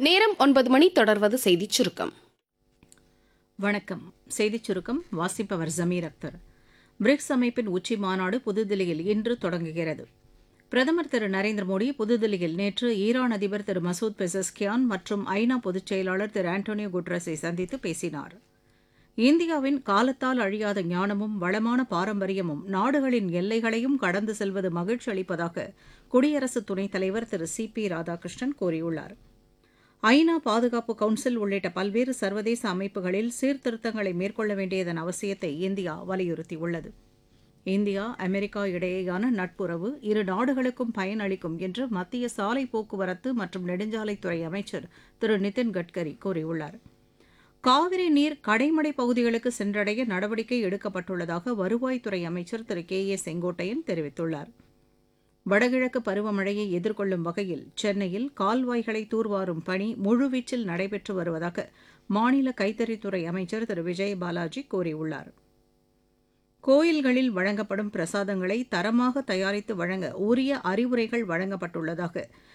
நேரம் ஒன்பது மணி தொடர்வது செய்திச் சுருக்கம் வணக்கம் செய்திச் சுருக்கம் வாசிப்பவர் ஜமீர் அக்தர் பிரிக்ஸ் அமைப்பின் உச்சி மாநாடு புதுதில்லியில் இன்று தொடங்குகிறது பிரதமர் திரு நரேந்திர மோடி புதுதில்லியில் நேற்று ஈரான் அதிபர் திரு மசூத் பெசஸ்கியான் மற்றும் ஐநா பொதுச் செயலாளர் திரு ஆண்டோனியோ குட்ரஸை சந்தித்து பேசினார் இந்தியாவின் காலத்தால் அழியாத ஞானமும் வளமான பாரம்பரியமும் நாடுகளின் எல்லைகளையும் கடந்து செல்வது மகிழ்ச்சி அளிப்பதாக குடியரசு துணைத் தலைவர் திரு சி பி ராதாகிருஷ்ணன் கூறியுள்ளார் ஐநா பாதுகாப்பு கவுன்சில் உள்ளிட்ட பல்வேறு சர்வதேச அமைப்புகளில் சீர்திருத்தங்களை மேற்கொள்ள வேண்டியதன் அவசியத்தை இந்தியா வலியுறுத்தியுள்ளது இந்தியா அமெரிக்கா இடையேயான நட்புறவு இரு நாடுகளுக்கும் பயனளிக்கும் என்று மத்திய சாலை போக்குவரத்து மற்றும் நெடுஞ்சாலைத்துறை அமைச்சர் திரு நிதின் கட்கரி கூறியுள்ளார் காவிரி நீர் கடைமடை பகுதிகளுக்கு சென்றடைய நடவடிக்கை எடுக்கப்பட்டுள்ளதாக வருவாய்த்துறை அமைச்சர் திரு கே ஏ செங்கோட்டையன் தெரிவித்துள்ளார் வடகிழக்கு பருவமழையை எதிர்கொள்ளும் வகையில் சென்னையில் கால்வாய்களை தூர்வாரும் பணி முழுவீச்சில் நடைபெற்று வருவதாக மாநில கைத்தறித்துறை அமைச்சர் திரு விஜய் பாலாஜி கூறியுள்ளார் கோயில்களில் வழங்கப்படும் பிரசாதங்களை தரமாக தயாரித்து வழங்க உரிய அறிவுரைகள் வழங்கப்பட்டுள்ளதாக